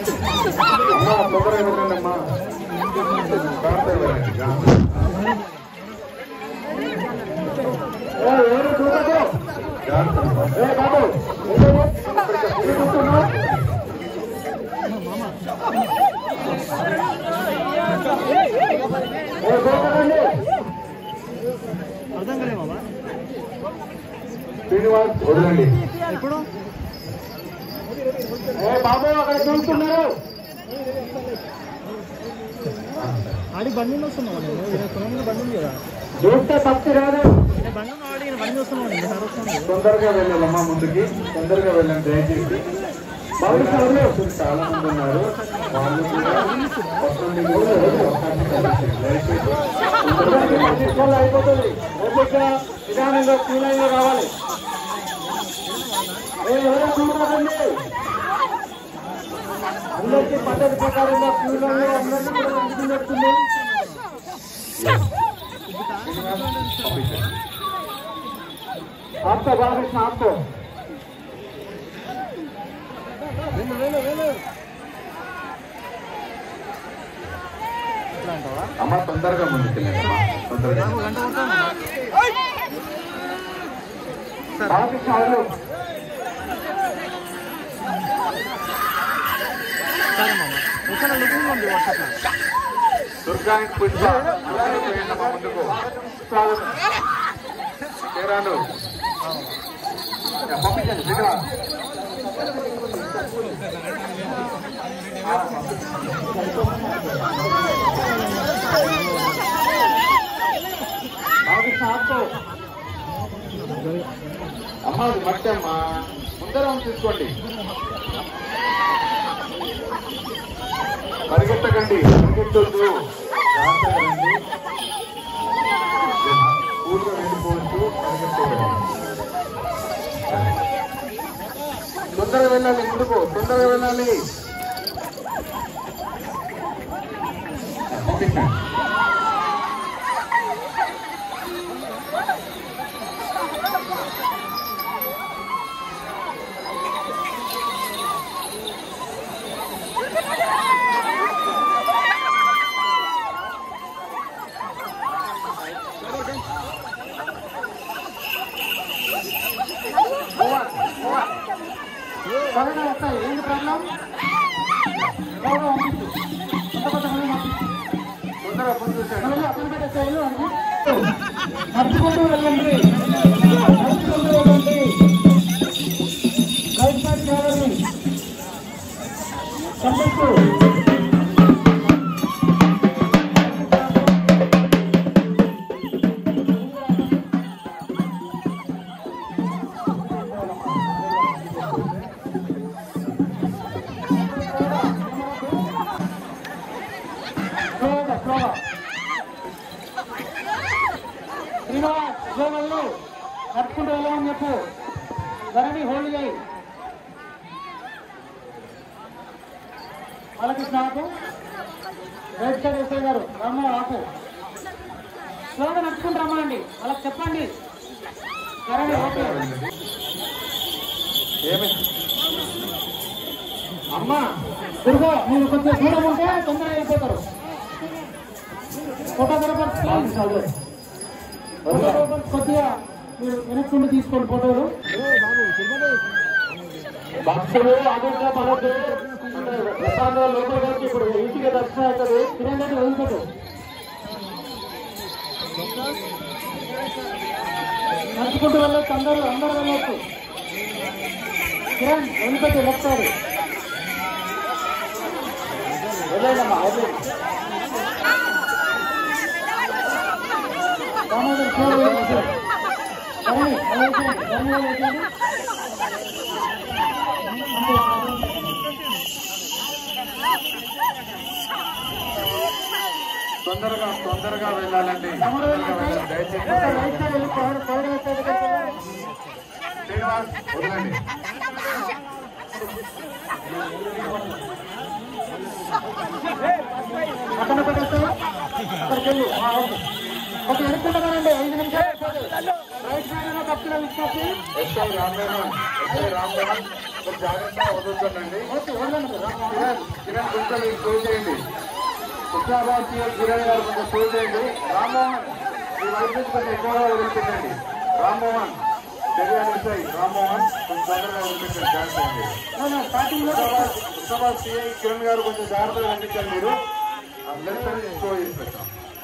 అమ్మా తొందరగా వెళ్ళండి అమ్మా జాగ్రత్తగా వెళ్ళండి అర్థం కాలే మామ శ్రీనివాస్ వదలండి ఎప్పుడు బాబు అక్కడ చూస్తున్నారు ఆడి బండి మీద వస్తున్నావు నేను ఈయన సునంద బండి ఉంది కదా చూస్తే తప్పు రాదు నేను బండి ఉన్న ఆడి ఈయన బండి వస్తున్నావు నేను సార్ వస్తుంది తొందరగా వెళ్ళాలమ్మా ముందుకి తొందరగా వెళ్ళండి దయచేసి బాబు చాలా మంది ఉన్నారు వాళ్ళు కూడా ఫస్ట్ నుండి కూడా అవకాశం కల్పించండి. దయచేసి తొందరగా తీసుకోవాలి, అయిపోతుంది ఓపిక నిదానంగా క్యూలైన్లో రావాలి ఏ, ఎవరో చూడకండి అందరికీ పద్ధతి ప్రకారంగా క్యూలైన్లో అందరికీ కూడా అందుకున్నట్టుంది आपको बालकृष्ण आपको ఎట్లా అంటావా అమ్మ తొందరగా ముందుకెళ్ళండి అమ్మా తొందరగా గంట కొడతాను సార్ బాలకృష్ణ వాళ్ళు సరే మామ ఒకసారి లుకింగ్ ఉంది వాట్సాప్లో దుర్గా అండ్ పుష్ప అందరూ పోయండి అమ్మా ముందుకు స్వాగతం చేరాను పంపించండి శ్రీనివాస్ బాలకృష్ణ ఆపుకో. అమ్మా అది మట్టి అమ్మా ముందరం తీసుకోండి పరిగెత్తకండి పరిగెత్తొద్దు జాగ్రత్తగా రండి ఊరిలో వెళ్ళిపోవచ్చు పరిగెత్తకండి తొందరగా వెళ్ళాలి ముందుకు తొందరగా వెళ్ళాలి పంపించండి త్వరగా వస్తాయి ఏంటి ప్రాబ్లం త్వరగా పంపించు ఎంత కొత్త మంది పంపించు తొందరగా ఫోన్ చూసాను అతను పెట్టేసాయి నడుచుకుంటూ వెళ్ళండి నడుచుకుంటూ వెళ్ళండి రైట్ సైడ్ కావాలి పంపించు స్లోగా స్లోగా శ్రీనివాస్ స్లో వెళ్ళు నడుచుకుంటూ వెళ్ళమని చెప్పు ధరణి హోల్డ్ చేయి బాలకృష్ణ ఆపు రైట్ సైడ్ ఎస్ఐ గారు రమ్మ ఆపు స్లోగా నడుచుకుంటూ రమ్మనండి వాళ్ళకి చెప్పండి ధరణి ఓకే అమ్మా దుర్గా మీరు కొంచెం దూరం ఉంటే తొందరగా అయిపోతారు ఫోటోగ్రాఫర్ ఫోటోగ్రాఫర్ కొద్దిగా మీరు వెనక్కుండి తీసుకోండి ఫోటోలు భక్తులు అదొక మనకు ప్రసాద లోపల గారికి ఇప్పుడు ఇంటికి దర్శనం అవుతుంది తినేదంటే వదిలిపెట్టు నడుచుకుంటూ వెళ్ళొచ్చు అందరూ అందరూ వెళ్ళొచ్చు కిరణ్ వదిలిపెట్టు లెఫ్ట్ సైడ్ వదిలేదమ్మా వదిలేదు దామోదర్ చూడు వదిలేదు. ధరణి, వదిలేసేయండి. ధరణి వదిలేసేయండి. తొందరగా తొందరగా వెళ్ళాలండి తమ్ముడు తొందరగా వెళ్ళండి. దయచేసి ఒకసారి రైట్ సైడ్ వెళ్ళి పౌడ- పౌడర్ వేసేది కదా. శ్రీనివాస్ వదలండి పక్కన పెట్టేస్తావా? అక్కడికి వెళ్ళు. ఆ, ఓకే. ఓకే వెనుక్కుంటానండి ఐదు నిమిషాలు అయిపోతుంది. రైట్ సైడ్ ఏమో తప్పులో విజ్ఞప్తి ఎస్ఐ రామేనా ఎస్ఐ రామేనా కొంచెం జాగ్రత్తగా వదులుతుండండి ఓకే వదలండి రా. కిరణ్ కిరణ్ కొంచెం మీకు షో చేయండి హుస్నాబాద్ సీఎం కిరణ్ గారు కొంచెం షో చేయండి రామ్మోహన్ మీ వైపు నుంచి కొంచెం ఎక్కువగా వదిలిపెట్టండి రామ్మోహన్ తెలియాలి విషయ్ రామ్మోహన్ కొంచెం తొందరగా వదిలిపెట్టండి ఛాన్స్ చేయండి స్టార్టింగ్ లో హుస్నాబాద్ సీఎం కిరణ్ గారు కొంచెం జాగ్రత్తగా కనిపించండి మీరు అందరికీ షో చేసి పెట్టాం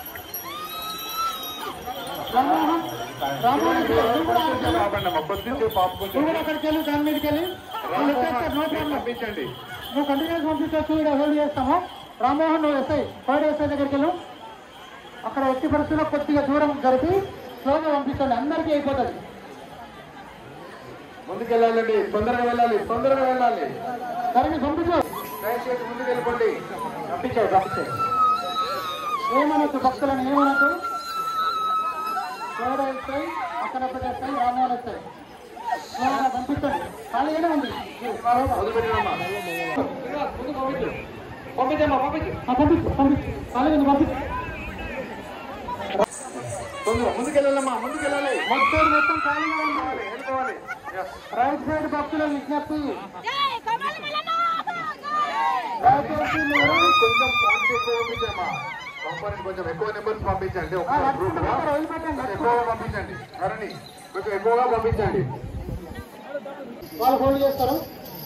రామ్మోహన్ రామ్మోహన్ నువ్వు కూడా అక్కడికి వెళ్ళు. కాకుండా మా పొద్దున్నే పాప కొంచెం నువ్వు కూడా అక్కడికి వెళ్ళి దాని మీదకి వెళ్ళి వాళ్ళు ఎక్కేస్తారు, నో రామ్మోహన్ ప్రాబ్లం పంపించండి నువ్వు కంటిన్యూస్ పంపించవచ్చు ఇక్కడ హోల్డ్ చేస్తాము రామ్మోహన్ నువ్వు ఎస్ఐ థర్డ్ ఎస్ఐ దగ్గరికి వెళ్ళు అక్కడ ఎట్టి పరిస్థితుల్లో కొద్దిగా దూరం జరిపి స్లోగా పంపించండి అందరికీ అయిపోతుంది ముందుకెళ్ళాలండి తొందరగా వెళ్ళాలి తొందరగా వెళ్ళాలి సరే పంపించు దయచేసి ముందుకు వెళ్ళిపోండి పంపించావు పంపించావు ఏమనొద్దు భక్తులను ఏమనొద్దు థర్డ్ ఎస్ఐ అక్కడ పెట్టేస్తాయి రామ్మోహన్ ఎస్ఐ స్లోగా పంపించండి ఖాళీగానే ఉంది వదిలిపెట్టినమ్మా పంపించమ్మా పంపించు పంపించు పంపించు ఖాళీగా పంపించు తొందర ముందుకెళ్ళాలమ్మా ముందుకెళ్ళాలి మొత్తం మొత్తం ఖాళీగా ఉంది వెళ్ళిపోవాలి రైట్ సైడ్ భక్తుల విజ్ఞప్తి జై కమల్ మలనాథ దయచేసి మీరు కొంచెం క్వాంటిటీ ఎక్కువ పంపించమ్మా కంపెనీ కొంచెం ఎక్కువ నెంబర్స్ పంపించండి ఆ ఒక గ్రూప్ లక్ష్మణ దగ్గర వదిలిపెట్టండి ఎక్కువగా పంపించండి ధరణి కొంచెం ఎక్కువగా పంపించండి వాళ్ళు హోల్డ్ చేస్తారు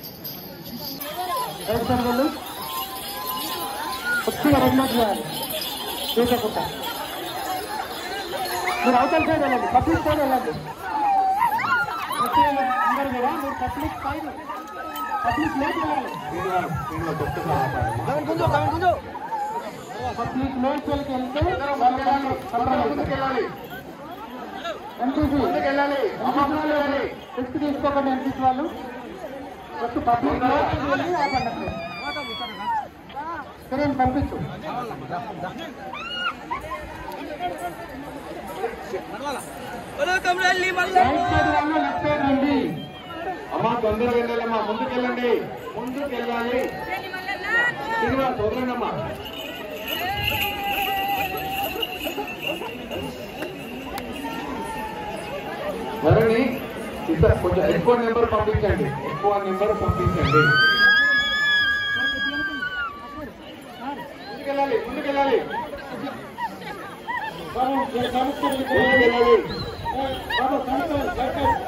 రైట్ సైడ్ వెళ్ళు కొద్దిగా రెగ్యులేట్ చేయాలి చూసకుండా మీరు అవతల సైడ్ వెళ్ళండి పబ్లిక్ సైడ్ వెళ్ళండి వచ్చే అందరు కూడా మీరు పబ్లిక్ సైడ్ పబ్లిక్ లేట్ వెళ్ళాలి దీనివారు దీనిలో చెప్తున్నా పబ్లిక్ లేట్ వెళ్ళి వెళ్తే వాళ్ళు కంట్రోల్ అవుతారు. ముందుకెళ్ళాలి ఎంపీసీ ముందుకెళ్ళాలి అమ్మ ముందుకెళ్ళాలి రిస్క్ తీసుకోకండి ఎంపీసీ వాళ్ళు ఫస్ట్ పబ్లిక్ లోకి వెళ్ళి ఆపండి సరే పంపించు రైట్ సైడ్ వాళ్ళు లెఫ్ట్ సైడ్ రండి అమ్మా తొందరగా వెళ్ళాలమ్మా ముందుకెళ్ళండి ముందుకెళ్ళాలి శ్రీనివాస్ వదలండమ్మా ధరణి ఇద్దరు కొంచెం ఎక్కువ నెంబర్ పంపించండి ఎక్కువ నెంబర్ పంపించండి ముందుకెళ్ళాలి ముందుకెళ్ళాలి బాబు, కలుస్తారు ఇక్కడ. ముందుకెళ్ళాలి బాబు, కలుస్తారు, లెఫ్ట్ సైడ్.